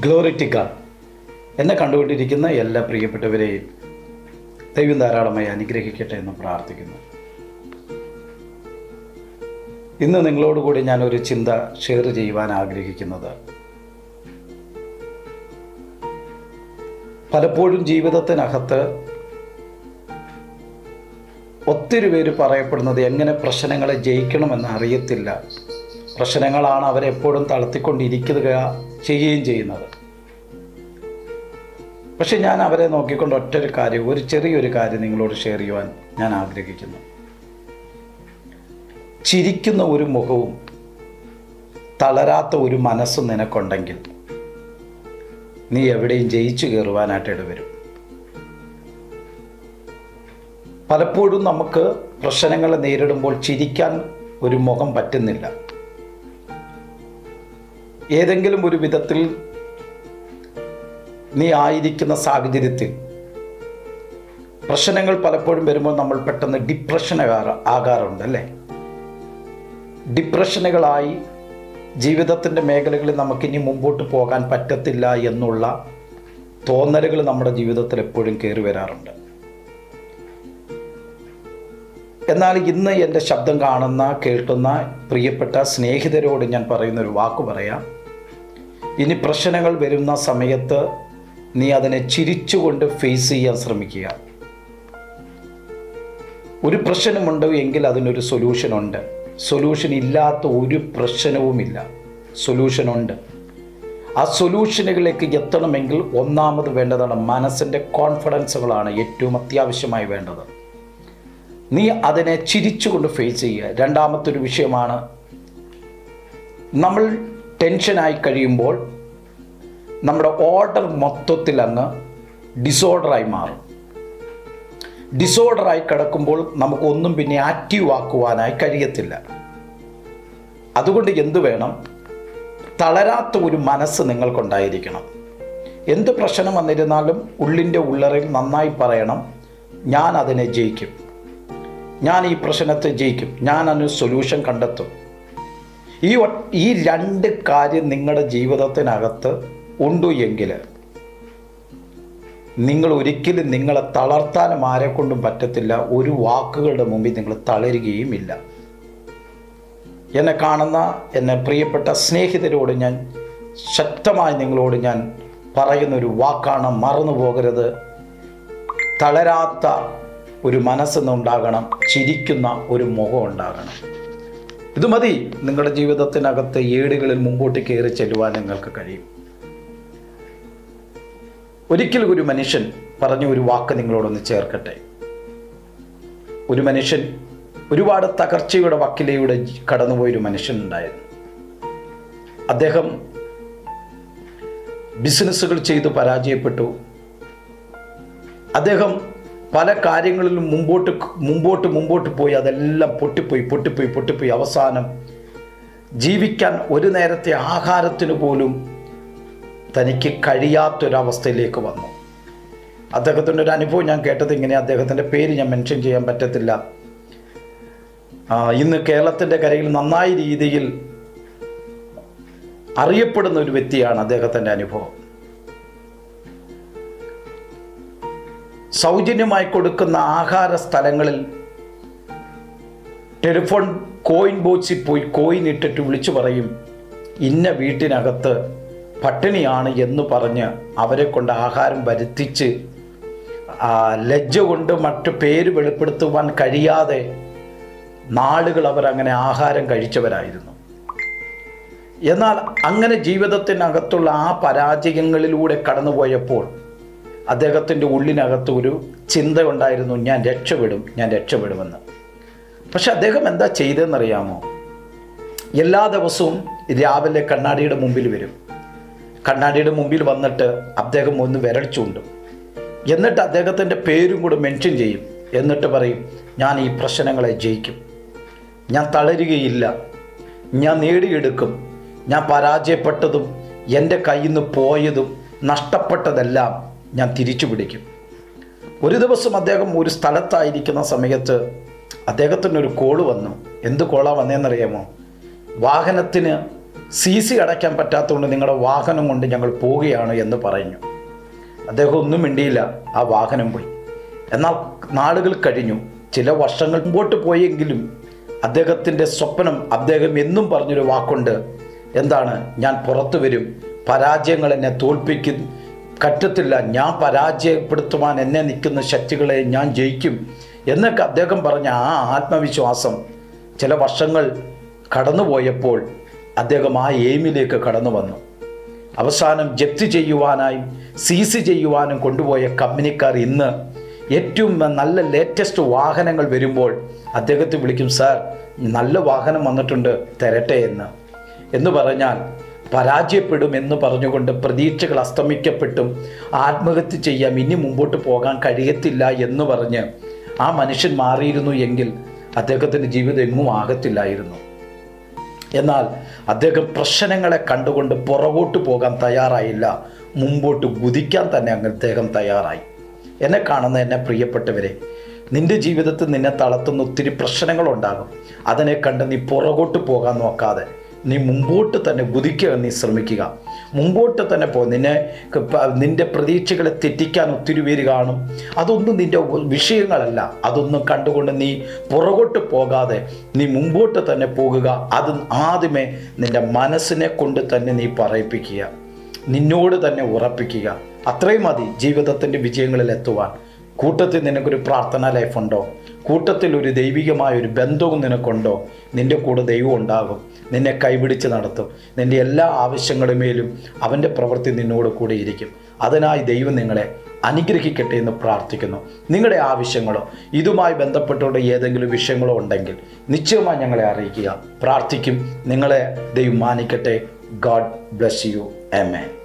ഗ്ലോറിറ്റിക്ക എന്നെ കണ്ടുകൊണ്ടിരിക്കുന്ന എല്ലാ പ്രിയപ്പെട്ടവരെയും ദൈവം ധാരാളമായി അനുഗ്രഹിക്കട്ടെ എന്ന് പ്രാർത്ഥിക്കുന്നു ഇന്ന് നിങ്ങളോട് കൂടി ഞാനൊരു ചിന്ത ഷെയർ ചെയ്യുവാൻ ആഗ്രഹിക്കുന്നത് പലപ്പോഴും ജീവിതത്തിനകത്ത് ഒത്തിരി പേര് പറയപ്പെടുന്നത് എങ്ങനെ പ്രശ്നങ്ങളെ ജയിക്കണമെന്ന് അറിയത്തില്ല പ്രശ്നങ്ങളാണ് അവരെപ്പോഴും തളർത്തിക്കൊണ്ടിരിക്കുക ചെയ്യുകയും ചെയ്യുന്നത് പക്ഷെ ഞാൻ അവരെ നോക്കിക്കൊണ്ട് ഒറ്റൊരു കാര്യം ഒരു ചെറിയൊരു കാര്യം നിങ്ങളോട് ഷെയർ ചെയ്യുവാൻ ഞാൻ ആഗ്രഹിക്കുന്നു ചിരിക്കുന്ന ഒരു മുഖവും തളരാത്ത ഒരു മനസ്സും നിനക്കുണ്ടെങ്കിൽ നീ എവിടെയും ജയിച്ചു കയറുവാനായിട്ട് ഇടവരും പലപ്പോഴും നമുക്ക് പ്രശ്നങ്ങളെ നേരിടുമ്പോൾ ചിരിക്കാൻ ഒരു മുഖം പറ്റുന്നില്ല ഏതെങ്കിലും ഒരു വിധത്തിൽ നീ ആയിരിക്കുന്ന സാഹചര്യത്തിൽ പ്രശ്നങ്ങൾ പലപ്പോഴും വരുമ്പോൾ നമ്മൾ പെട്ടെന്ന് ഡിപ്രഷൻ ആകാറുണ്ട് അല്ലേ ഡിപ്രഷനുകളായി ജീവിതത്തിൻ്റെ മേഖലകളിൽ നമുക്കിനി മുമ്പോട്ട് പോകാൻ പറ്റത്തില്ല എന്നുള്ള തോന്നലുകൾ നമ്മുടെ ജീവിതത്തിൽ എപ്പോഴും കയറി വരാറുണ്ട് എന്നാൽ ഇന്ന് എൻ്റെ ശബ്ദം കാണുന്ന കേൾക്കുന്ന പ്രിയപ്പെട്ട സ്നേഹിതരോട് ഞാൻ പറയുന്ന ഒരു വാക്ക് പറയാം ഇനി പ്രശ്നങ്ങൾ വരുന്ന സമയത്ത് നീ അതിനെ ചിരിച്ചുകൊണ്ട് ഫേസ് ചെയ്യാൻ ശ്രമിക്കുക ഒരു പ്രശ്നമുണ്ട് എങ്കിൽ അതിനൊരു സൊല്യൂഷൻ ഉണ്ട് സൊല്യൂഷൻ ഇല്ലാത്ത ഒരു പ്രശ്നവുമില്ല സൊല്യൂഷൻ ഉണ്ട് ആ സൊല്യൂഷനുകളിലേക്ക് എത്തണമെങ്കിൽ ഒന്നാമത് വേണ്ടതാണ് മനസ്സിൻ്റെ കോൺഫിഡൻസുകളാണ് ഏറ്റവും അത്യാവശ്യമായി വേണ്ടത് നീ അതിനെ ചിരിച്ചുകൊണ്ട് ഫേസ് ചെയ്യുക രണ്ടാമത്തെ ഒരു വിഷയമാണ് നമ്മൾ ടെൻഷനായി കഴിയുമ്പോൾ നമ്മുടെ ഓർഡർ മൊത്തത്തിൽ അങ്ങ് ഡിസോർഡറായി മാറും ഡിസോർഡറായി കിടക്കുമ്പോൾ നമുക്കൊന്നും പിന്നെ ആക്റ്റീവ് ആക്കുവാനായി കഴിയത്തില്ല അതുകൊണ്ട് എന്തു വേണം തളരാത്ത ഒരു മനസ്സ് നിങ്ങൾക്കുണ്ടായിരിക്കണം എന്ത് പ്രശ്നം വന്നിരുന്നാലും ഉള്ളിൻ്റെ ഉള്ളറയിൽ നന്നായി പറയണം ഞാൻ അതിനെ ജയിക്കും ഞാൻ ഈ പ്രശ്നത്തെ ജയിക്കും ഞാൻ അതിന് സൊല്യൂഷൻ കണ്ടെത്തും ഈ ഒ- ഈ രണ്ട് കാര്യം നിങ്ങളുടെ ജീവിതത്തിനകത്ത് ഉണ്ടു എങ്കിൽ നിങ്ങൾ ഒരിക്കലും നിങ്ങളെ തളർത്താനും ആരെ കൊണ്ടും പറ്റത്തില്ല ഒരു വാക്കുകളുടെ മുമ്പിൽ നിങ്ങൾ തളരുകയും ഇല്ല എന്നെ കാണുന്ന എന്നെ പ്രിയപ്പെട്ട സ്നേഹിതരോട് ഞാൻ ശക്തമായി നിങ്ങളോട് ഞാൻ പറയുന്നൊരു വാക്കാണ് മറന്നു പോകരുത് തളരാത്ത ഒരു മനസ്സെന്നുണ്ടാകണം ചിരിക്കുന്ന ഒരു മുഖം ഉണ്ടാകണം ഇത് മതി നിങ്ങളുടെ ജീവിതത്തിനകത്ത് ഏടുകളിൽ മുമ്പോട്ട് കയറി ചെല്ലുവാൻ നിങ്ങൾക്ക് കഴിയും ഒരിക്കൽ ഒരു മനുഷ്യൻ പറഞ്ഞ ഒരു വാക്ക് നിങ്ങളോടൊന്ന് ചേർക്കട്ടെ ഒരു മനുഷ്യൻ ഒരുപാട് തകർച്ചയുടെ വക്കിലൂടെ കടന്നുപോയൊരു മനുഷ്യൻ ഉണ്ടായിരുന്നു അദ്ദേഹം ബിസിനസ്സുകൾ ചെയ്ത് പരാജയപ്പെട്ടു അദ്ദേഹം പല കാര്യങ്ങളിലും മുമ്പോട്ട് മുമ്പോട്ട് മുമ്പോട്ട് പോയി അതെല്ലാം പൊട്ടിപ്പോയി പൊട്ടിപ്പോയി പൊട്ടിപ്പോയി അവസാനം ജീവിക്കാൻ ഒരു നേരത്തെ ആഹാരത്തിന് പോലും തനിക്ക് കഴിയാത്തൊരവസ്ഥയിലേക്ക് വന്നു അദ്ദേഹത്തിൻ്റെ ഒരു അനുഭവം ഞാൻ കേട്ടത് ഇങ്ങനെ അദ്ദേഹത്തിൻ്റെ പേര് ഞാൻ മെൻഷൻ ചെയ്യാൻ പറ്റത്തില്ല ആ, ഇന്ന് കേരളത്തിൻ്റെ കരയിൽ നന്നായ രീതിയിൽ അറിയപ്പെടുന്ന ഒരു വ്യക്തിയാണ് അദ്ദേഹത്തിൻ്റെ അനുഭവം സൗജന്യമായി കൊടുക്കുന്ന ആഹാര സ്ഥലങ്ങളിൽ ടെലിഫോൺ കോയിൻ ബോക്സിൽ പോയി കോയിൻ ഇട്ടിട്ട് വിളിച്ചു പറയും ഇന്ന വീട്ടിനകത്ത് പട്ടിണിയാണ് എന്ന് പറഞ്ഞ് അവരെ കൊണ്ട് ആഹാരം വരുത്തിച്ച് ആ, ലജ്ജ കൊണ്ട് മറ്റു പേര് വെളിപ്പെടുത്തുവാൻ കഴിയാതെ നാളുകൾ അവർ അങ്ങനെ ആഹാരം കഴിച്ചവരായിരുന്നു എന്നാൽ അങ്ങനെ ജീവിതത്തിനകത്തുള്ള ആ പരാജയങ്ങളിലൂടെ കടന്നുപോയപ്പോൾ അദ്ദേഹത്തിൻ്റെ ഉള്ളിനകത്ത് ഒരു ചിന്ത ഉണ്ടായിരുന്നു ഞാൻ രക്ഷപ്പെടും ഞാൻ രക്ഷപ്പെടുമെന്ന് പക്ഷെ അദ്ദേഹം എന്താ ചെയ്തതെന്നറിയാമോ എല്ലാ ദിവസവും രാവിലെ കണ്ണാടിയുടെ മുമ്പിൽ വരും കണ്ണാടിയുടെ മുമ്പിൽ വന്നിട്ട് അദ്ദേഹം ഒന്ന് വിരൽ ചൂണ്ടും എന്നിട്ട് അദ്ദേഹത്തിൻ്റെ പേരും കൂടെ മെൻഷൻ ചെയ്യും എന്നിട്ട് പറയും ഞാൻ ഈ പ്രശ്നങ്ങളെ ജയിക്കും ഞാൻ തളരുകയില്ല ഞാൻ നേടിയെടുക്കും ഞാൻ പരാജയപ്പെട്ടതും എൻ്റെ കയ്യിൽ നിന്ന് പോയതും നഷ്ടപ്പെട്ടതെല്ലാം ഞാൻ തിരിച്ചു പിടിക്കും ഒരു ദിവസം അദ്ദേഹം ഒരു സ്ഥലത്തായിരിക്കുന്ന സമയത്ത് അദ്ദേഹത്തിന് ഒരു കോള് വന്നു എന്ത് കോളാ വന്നതെന്നറിയാമോ വാഹനത്തിന് സി സി അടയ്ക്കാൻ പറ്റാത്തതുകൊണ്ട് നിങ്ങളുടെ വാഹനം കൊണ്ട് ഞങ്ങൾ പോവുകയാണ് എന്ന് പറഞ്ഞു അദ്ദേഹം ഒന്നും മിണ്ടിയില്ല ആ വാഹനം പോയി എന്നാൽ നാളുകൾ കഴിഞ്ഞു ചില വർഷങ്ങൾ മുമ്പോട്ട് പോയെങ്കിലും അദ്ദേഹത്തിൻ്റെ സ്വപ്നം അദ്ദേഹം എന്നും പറഞ്ഞൊരു വാക്കുണ്ട് എന്താണ് ഞാൻ പുറത്തു വരും പരാജയങ്ങൾ എന്നെ തോൽപ്പിക്കും പറ്റത്തില്ല ഞാൻ പരാജയപ്പെടുത്തുവാൻ എന്നെ നിൽക്കുന്ന ശക്തികളെ ഞാൻ ജയിക്കും എന്നൊക്കെ അദ്ദേഹം പറഞ്ഞ ആ ആത്മവിശ്വാസം ചില വർഷങ്ങൾ കടന്നുപോയപ്പോൾ അദ്ദേഹം ആ എയിമിലേക്ക് കടന്നു വന്നു അവസാനം ജപ്തി ചെയ്യുവാനായും സീസ് ചെയ്യുവാനും കൊണ്ടുപോയ കമ്പനിക്കാർ ഇന്ന് ഏറ്റവും നല്ല ലേറ്റസ്റ്റ് വാഹനങ്ങൾ വരുമ്പോൾ അദ്ദേഹത്തെ വിളിക്കും സാർ നല്ല വാഹനം വന്നിട്ടുണ്ട് തരട്ടെ എന്ന് എന്ന് പറഞ്ഞാൽ പരാജയപ്പെടും എന്ന് പറഞ്ഞുകൊണ്ട് പ്രതീക്ഷകൾ അസ്തമിക്കപ്പെട്ടും ആത്മഹത്യ ചെയ്യാം ഇനി മുമ്പോട്ട് പോകാൻ കഴിയത്തില്ല എന്ന് പറഞ്ഞ് ആ മനുഷ്യൻ മാറിയിരുന്നു എങ്കിൽ അദ്ദേഹത്തിൻ്റെ ജീവിതം എങ്ങും ആകത്തില്ലായിരുന്നു എന്നാൽ അദ്ദേഹം പ്രശ്നങ്ങളെ കണ്ടുകൊണ്ട് പുറകോട്ട് പോകാൻ തയ്യാറായില്ല മുമ്പോട്ട് കുതിക്കാൻ തന്നെ അങ്ങ് അദ്ദേഹം തയ്യാറായി എന്നെ കാണുന്ന എന്നെ പ്രിയപ്പെട്ടവരെ നിന്റെ ജീവിതത്തിൽ നിന്നെ തളർത്തുന്ന ഒത്തിരി പ്രശ്നങ്ങളുണ്ടാകും അതിനെ കണ്ട് നീ പുറകോട്ട് പോകാൻ നോക്കാതെ നീ മുമ്പോട്ട് തന്നെ കുതിക്കുക നീ ശ്രമിക്കുക മുമ്പോട്ട് തന്നെ പോ നിന്നെ ക- നിന്റെ പ്രതീക്ഷകളെ തെറ്റിക്കാൻ ഒത്തിരി പേര് കാണും അതൊന്നും നിന്റെ വിഷയങ്ങളല്ല അതൊന്നും കണ്ടുകൊണ്ട് നീ പുറകോട്ട് പോകാതെ നീ മുമ്പോട്ട് തന്നെ പോകുക അത് ആദ്യമേ നിന്റെ മനസ്സിനെ കൊണ്ട് തന്നെ നീ പറയിപ്പിക്കുക നിന്നോട് തന്നെ ഉറപ്പിക്കുക അത്രയും മതി ജീവിതത്തിൻ്റെ വിജയങ്ങളിൽ എത്തുവാൻ കൂട്ടത്തിൽ നിനക്കൊരു പ്രാർത്ഥനാ ലൈഫുണ്ടോ കൂട്ടത്തിൽ ഒരു ദൈവികമായ ഒരു ബന്ധവും നിനക്കുണ്ടോ നിൻ്റെ കൂടെ ദൈവം ഉണ്ടാകും നിന്നെ കൈപിടിച്ച് നടത്തും നിൻ്റെ എല്ലാ ആവശ്യങ്ങളുമേലും അവൻ്റെ പ്രവൃത്തി നിന്നോട് കൂടെ ഇരിക്കും അതിനായി ദൈവം നിങ്ങളെ അനുഗ്രഹിക്കട്ടെ എന്ന് പ്രാർത്ഥിക്കുന്നു നിങ്ങളുടെ ആവശ്യങ്ങളോ ഇതുമായി ബന്ധപ്പെട്ടുകൊണ്ട് ഏതെങ്കിലും വിഷയങ്ങളോ ഉണ്ടെങ്കിൽ നിശ്ചയമായി ഞങ്ങളെ അറിയിക്കുക പ്രാർത്ഥിക്കും നിങ്ങളെ ദൈവം മാനിക്കട്ടെ ഗാഡ് ബ്ലസ് യു എം എ